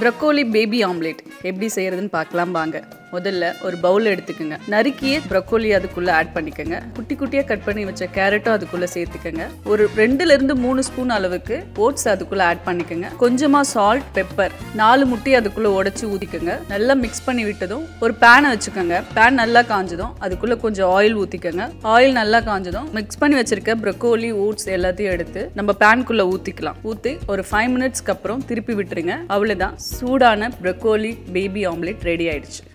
broccoli baby omelette எப்படி செய்யறதுன்னு பார்க்கலாம் வாங்க முதல்ல ஒரு பவுல் எடுத்துக்கோங்க நறுக்கிய ப்ரக்கோலி அதுக்குள்ள ஆட் பண்ணிக்கோங்க குட்டி குட்டியா கட் பண்ணி வச்ச கேரட்டும் அதுக்குள்ள சேர்த்துக்கோங்க ஒரு ரெண்டுல இருந்து மூணு ஸ்பூன் அளவுக்கு ஓட்ஸ் அதுக்குள்ள ஆட் பண்ணிக்கோங்க கொஞ்சமா சால்ட் பெப்பர் நாலு முட்டை அதுக்குள்ள உடைச்சு ஊத்திக்கோங்க நல்லா மிக்ஸ் பண்ணி விட்டதும் ஒரு பேனை வச்சுக்கோங்க பேன் நல்லா காஞ்சதும் அதுக்குள்ள கொஞ்சம் ஆயில் ஊத்திக்கோங்க ஆயில் நல்லா காஞ்சதும் மிக்ஸ் பண்ணி வச்சிருக்க ப்ரக்கோலி ஓட்ஸ் எல்லாத்தையும் எடுத்து நம்ம பேனுக்குள்ள ஊத்திக்கலாம் ஊத்தி ஒரு ஃபைவ் மினிட்ஸ்க்கு அப்புறம் திருப்பி விட்டுருங்க அவ்வளவுதான் சூடான ப்ரக்கோலி பேபி ஆம்லேட் ரெடி ஆயிடுச்சு